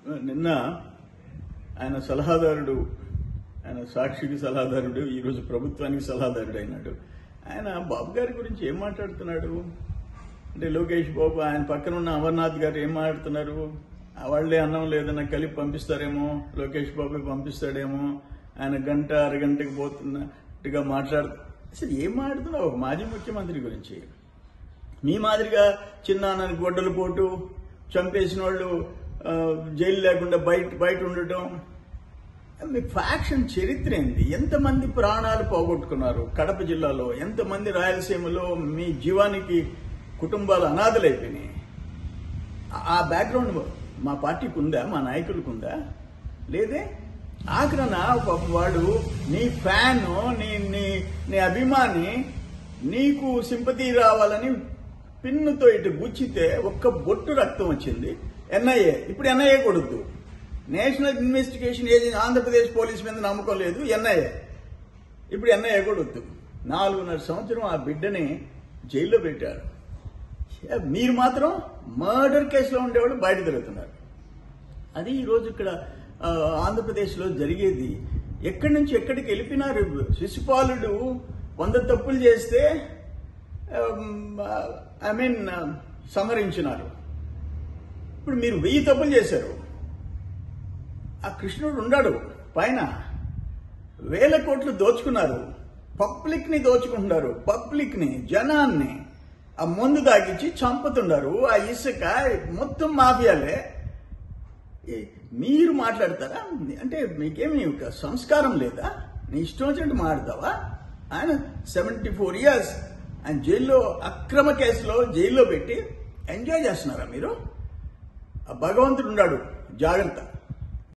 నిన్న ఆయన సలహాదారుడు ఆయన సాక్షికి సలహాదారుడు ఈరోజు ప్రభుత్వానికి సలహాదారుడు అయినాడు ఆయన బాబు గారి గురించి ఏం మాట్లాడుతున్నాడు అంటే లోకేష్ బాబు ఆయన పక్కన ఉన్న అమర్నాథ్ గారు ఏం మాట్లాడుతున్నారు ఆ వాళ్ళే అన్నం లేదన్న కలిపి పంపిస్తారేమో లోకేష్ బాబు పంపిస్తాడేమో ఆయన గంట అరగంటకి పోతున్నట్టుగా మాట్లాడు అసలు ఏం మాట్లాడుతున్నావు ఒక మాజీ ముఖ్యమంత్రి గురించి మీ మాదిరిగా చిన్నాన్నని గొడ్డలు పోటు చంపేసిన వాళ్ళు ఆ, జైలు లేకుండా బయట బయట ఉండటం మీ ఫ్యాక్షన్ చరిత్ర ఏంది ఎంతమంది ప్రాణాలు పోగొట్టుకున్నారు కడప జిల్లాలో ఎంతమంది రాయలసీమలో మీ జీవానికి కుటుంబాలు అనాథలైపోయినాయి ఆ- ఆ బ్యాక్గ్రౌండ్ మా పార్టీకి ఉందా మా నాయకులకు ఉందా లేదే ఆఖరణ పాపం వాడు నీ ఫ్యాన్ నీ నీ నీ అభిమాని నీకు సింపతి రావాలని పిన్నుతో ఇటు గుచ్చితే ఒక్క బొట్టు రక్తం వచ్చింది ఎన్ఐఏ ఇప్పుడు ఎన్ఐఏ కొడుద్దు national investigation agency Andhra Pradesh police మీద నమ్మకం లేదు ఎన్ఐఏ ఇప్పుడు ఎన్ఐఏ కొడుద్దు నాలుగున్నర సంవత్సరం ఆ బిడ్డని జైల్లో పెట్టారు ఏ, మీరు మాత్రం మర్డర్ కేసులో ఉండేవాళ్ళు బయట తిరుగుతున్నారు అది ఈరోజు ఇక్కడ ఆ, ఆంధ్రప్రదేశ్లో జరిగేది ఎక్కడి నుంచి ఎక్కడికి వెళ్ళిపోయినారు శిశుపాలుడు వంద తప్పులు చేస్తే ఐ మీన్ సంహరించినారు ఇప్పుడు మీరు వెయ్యి తప్పులు చేశారు ఆ కృష్ణుడు ఉన్నాడు పైన వేల కోట్లు దోచుకున్నారు పబ్లిక్ ని దోచుకుంటున్నారు పబ్లిక్ ని జనాన్ని ఆ మందు తాగించి చంపుతున్నారు ఆ ఇసుక మొత్తం మాఫియాలే ఈ- మీరు మాట్లాడతారా అంటే మీకేమి ఒక సంస్కారం లేదా నీ ఇష్టం వచ్చినట్టు మాట్లాడతావా ఆయన సెవెంటీ ఫోర్ ఇయర్స్ ఆయన జైల్లో అక్రమ కేసులో జైల్లో పెట్టి ఎంజాయ్ చేస్తున్నారా మీరు ఆ భగవంతుడు ఉన్నాడు జాగ్రత్త